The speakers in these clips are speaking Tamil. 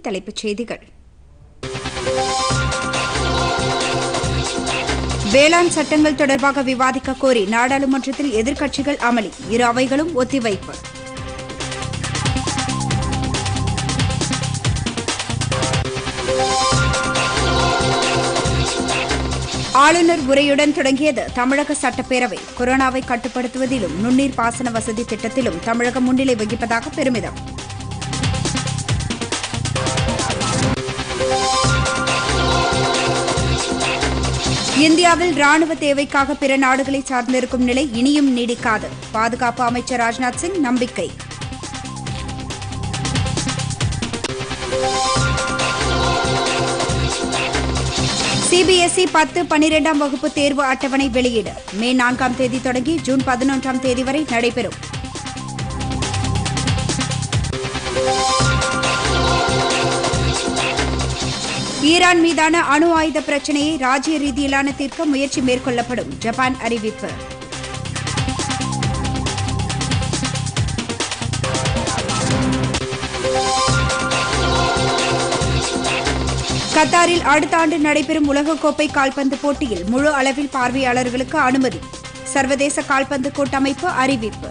தலைப்புச் செய்திகள் வேளாண் சட்டங்கள் தொடர்பாக விவாதிக்க கோரி நாடாளுமன்றத்தில் எதிர்க்கட்சிகள் அமளி இரு அவைகளும் ஒத்திவைப்பு ஆளுநர் உரையுடன் தொடங்கியது தமிழக சட்டப்பேரவை கொரோனாவை கட்டுப்படுத்துவதிலும் நுண்ணீர் பாசன வசதி திட்டத்திலும் தமிழகம் முன்னிலை வகிப்பதாக பெருமிதம் இந்தியாவில் ராணுவ தேவைக்காக பிற நாடுகளை சார்ந்திருக்கும் நிலை இனியும் நீடிக்காது பாதுகாப்பு அமைச்சர் ராஜ்நாத் சிங் நம்பிக்கை சிபிஎஸ்இ பத்து பனிரெண்டாம் வகுப்பு தேர்வு அட்டவணை வெளியீடு மே நான்காம் தேதி தொடங்கி ஜூன் பதினொன்றாம் தேதி வரை நடைபெறும் ஈரான் மீதான அணு ஆயுத பிரச்சினையை ராஜ்ய ரீதியிலான தீர்க்க முயற்சி மேற்கொள்ளப்படும் ஜப்பான் அறிவிப்பு கத்தாரில் அடுத்த ஆண்டு நடைபெறும் உலகக்கோப்பை கால்பந்து போட்டியில் முழு அளவில் பார்வையாளர்களுக்கு அனுமதி சர்வதேச கால்பந்து கூட்டமைப்பு அறிவிப்பு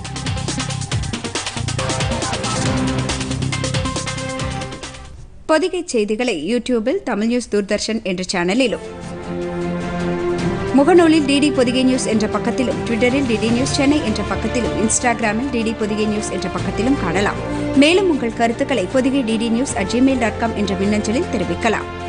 பொதிகை செய்திகளை யூடியூபில் தமிழ் நியூஸ் தூர்தர்ஷன் என்ற சேனலிலும் முகநூலில் டிடி பொதிகை நியூஸ் என்ற பக்கத்திலும் ட்விட்டரில் டிடி நியூஸ் சென்னை என்ற பக்கத்திலும் இன்ஸ்டாகிராமில் டிடி பொதிகை நியூஸ் என்ற பக்கத்திலும் காணலாம் மேலும் உங்கள் கருத்துக்களை Podhigai DD news at Gmail dot com என்ற மின்னஞ்சலில் தெரிவிக்கலாம்